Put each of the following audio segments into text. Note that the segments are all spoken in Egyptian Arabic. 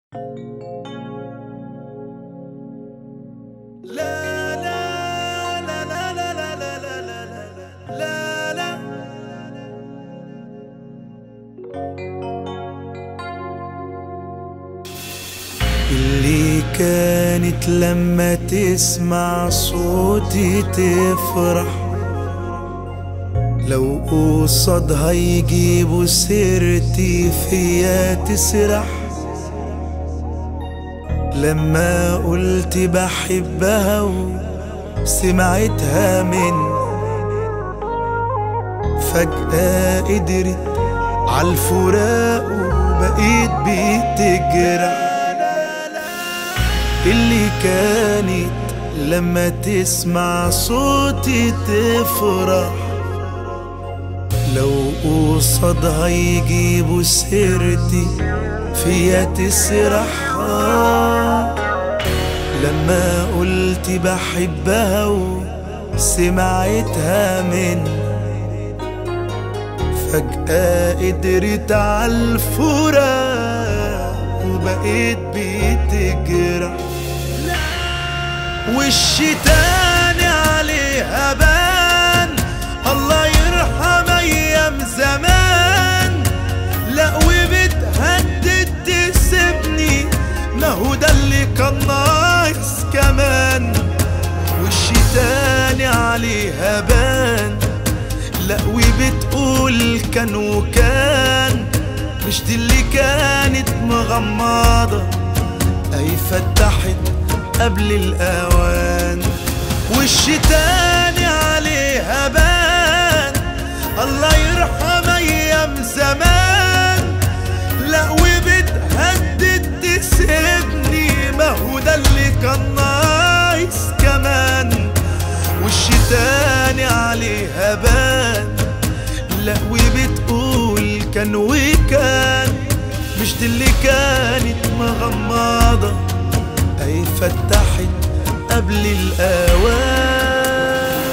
لا لا لا لا لا لا لا لا لا لا لا اللي كانت لما تسمع صوتي تفرح لو قصادها يجيبوا سيرتي فيا تسرح لما قلت بحبها وسمعتها من فجأة قدرت عالفراق وبقيت بتجرح اللي كانت لما تسمع صوتي تفرح لو قصادها يجيبوا سيرتي فيا تسرح آه لما قلت بحبها وسمعتها من فجأة قدرت عالفراق وبقيت بتجرح وشي تاني عليها بان الله يرحم ايام زمان لا وبتهدد تسيبني ما هو ده اللي كان ناقص كمان وشي تاني عليها بان لا وبتقول كان وكان مش دي اللي كانت مغمضة اي فتحت قبل الاوان وشي تاني عليها بان الله يرحم ايام زمان لا وبتهدد تسيبني ما هو ده اللي كان ناقص كمان وشي تاني عليها بان لا وبتقول كان وكان مش دي اللي كانت مغمضة اي فتحت قبل الاوان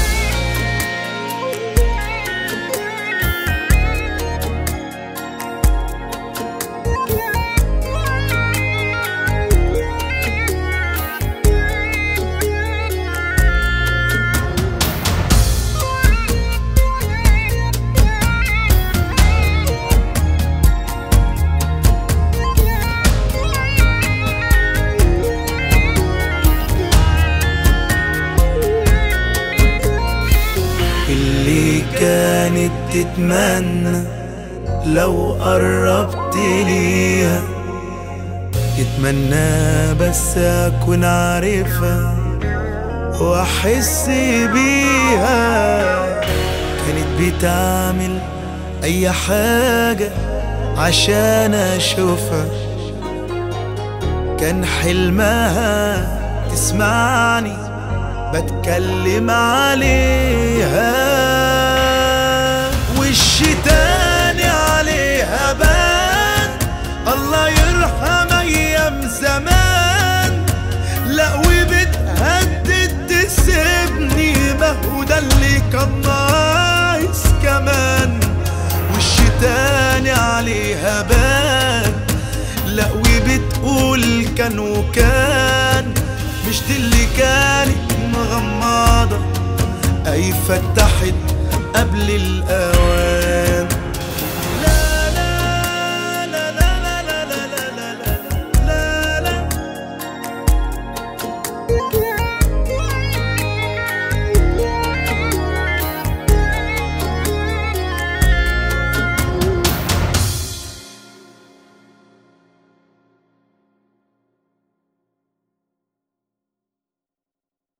اللي كانت تتمنى لو قربت ليها يتمنى بس اكون عارفها واحس بيها كانت بتعمل اي حاجة عشان اشوفها كان حلمها تسمعني بتكلم عليها وشي تاني عليها بان الله يرحم ايام زمان لا وبتهدد تسيبني ما هو ده اللي كان ناقص كمان وشي تاني عليها بان لا وبتقول كان وكان مش دي اللي كانت مغمضة أي فتحت قبل الأوان